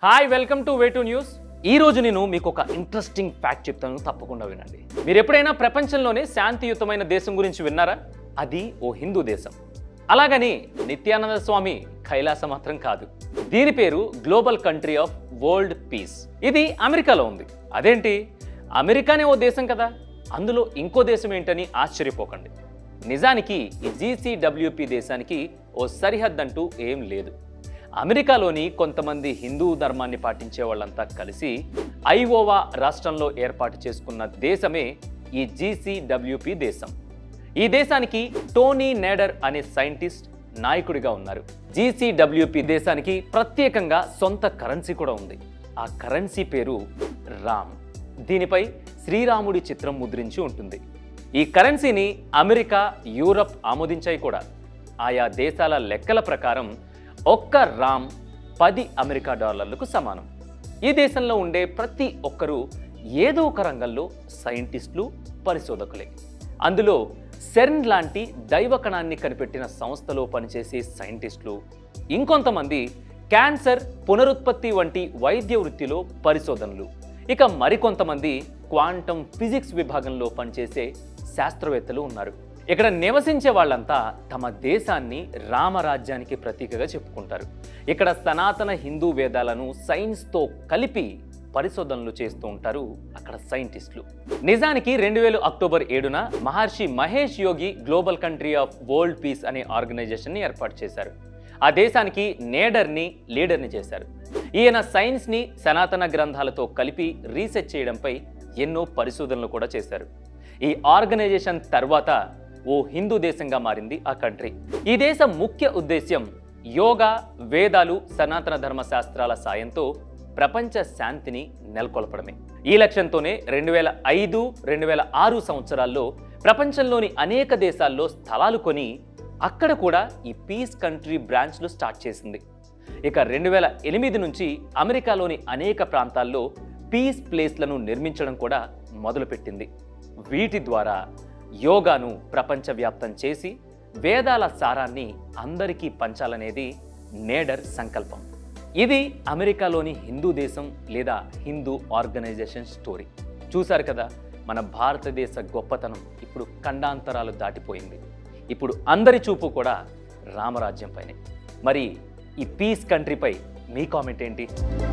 hi welcome to way to news ఈ రోజు నేను మీకు ఒక ఇంట్రెస్టింగ్ ఫ్యాక్ట్ చెప్తాను తప్పకుండా వినండి మీరు ఎప్పుడైనా ప్రపంచంలోనే శాంతియుతమైన దేశం గురించి విన్నారా అది ఓ హిందూ దేశం అలాగని నిత్యానంద స్వామి కైలాస మాత్రం కాదు దీని పేరు global country of world peace ఇది అమెరికాలో ఉంది అదేంటి అమెరికానే ఓ దేశం కదా అందులో ఇంకో దేశం ఏంటని ఆశ్చర్యపోకండి నిజానికి ఈ జీసీడబ్ల్యూపీ దేశానికి ఓ సరిహద్దు అంటూ ఏం లేదు అమెరికాలోని కొంతమంది హిందూ ధర్మాన్ని పాటించే వాళ్ళంతా కలిసి ఐఓవా రాష్ట్రంలో ఏర్పాటు చేసుకున్న దేశమే ఈ జీసీడబ్ల్యూపీ దేశం ఈ దేశానికి టోనీ నేడర్ అనే సైంటిస్ట్ నాయకుడిగా ఉన్నారు జీసీడబ్ల్యూపీ దేశానికి ప్రత్యేకంగా సొంత కరెన్సీ కూడా ఉంది ఆ కరెన్సీ పేరు రామ్ దీనిపై శ్రీరాముడి చిత్రం ముద్రించి ఉంటుంది ఈ కరెన్సీని అమెరికా యూరప్ ఆమోదించాయి కూడా ఆయా దేశాల లెక్కల ప్రకారం ఒక్క రామ్ పది అమెరికా డాలర్లకు సమానం ఈ దేశంలో ఉండే ప్రతి ఒక్కరూ ఏదో ఒక రంగంలో సైంటిస్టులు పరిశోధకులే అందులో సెర్న్ లాంటి దైవకణాన్ని కనిపెట్టిన సంస్థలో పనిచేసే సైంటిస్టులు ఇంకొంతమంది క్యాన్సర్ పునరుత్పత్తి వంటి వైద్య వృత్తిలో పరిశోధనలు ఇక మరికొంతమంది క్వాంటమ్ ఫిజిక్స్ విభాగంలో పనిచేసే శాస్త్రవేత్తలు ఉన్నారు ఇక్కడ నివసించే వాళ్ళంతా తమ దేశాన్ని రామరాజ్యానికి ప్రతీకగా చెప్పుకుంటారు ఇక్కడ సనాతన హిందూ వేదాలను సైన్స్తో కలిపి పరిశోధనలు చేస్తూ ఉంటారు అక్కడ సైంటిస్టులు నిజానికి రెండు వేల అక్టోబర్ ఏడున Maharshi Mahesh Yogi global country of world peace అనే ఆర్గనైజేషన్ని ఏర్పాటు చేశారు ఆ దేశానికి నేడర్ని లీడర్ని చేశారు ఈయన సైన్స్ని సనాతన గ్రంథాలతో కలిపి రీసెర్చ్ చేయడంపై ఎన్నో పరిశోధనలు కూడా చేశారు ఈ ఆర్గనైజేషన్ తర్వాత ఓ హిందూ దేశంగా మారింది ఆ కంట్రీ ఈ దేశం ముఖ్య ఉద్దేశ్యం యోగా వేదాలు సనాతన ధర్మ శాస్త్రాల సాయంతో ప్రపంచ శాంతిని నెలకొల్పడమే ఈ లక్ష్యంతోనే రెండు వేల ఐదు రెండు వేల ఆరు సంవత్సరాల్లో ప్రపంచంలోని అనేక దేశాల్లో స్థలాలు కొని అక్కడ కూడా ఈ పీస్ కంట్రీ బ్రాంచ్లు స్టార్ట్ చేసింది ఇక రెండు వేల ఎనిమిది నుంచి అమెరికాలోని అనేక ప్రాంతాల్లో పీస్ ప్లేస్లను నిర్మించడం కూడా మొదలుపెట్టింది వీటి ద్వారా యోగాను ప్రపంచవ్యాప్తం చేసి వేదాల సారాన్ని అందరికీ పంచాలనేది నేడర్ సంకల్పం ఇది అమెరికాలోని హిందూ దేశం లేదా హిందూ ఆర్గనైజేషన్ స్టోరీ చూశారు కదా మన భారతదేశ గొప్పతనం ఇప్పుడు ఖండాంతరాలు దాటిపోయింది ఇప్పుడు అందరి చూపు కూడా రామరాజ్యం పైనే మరి ఈ పీస్ కంట్రీపై మీ కామెంట్ ఏంటి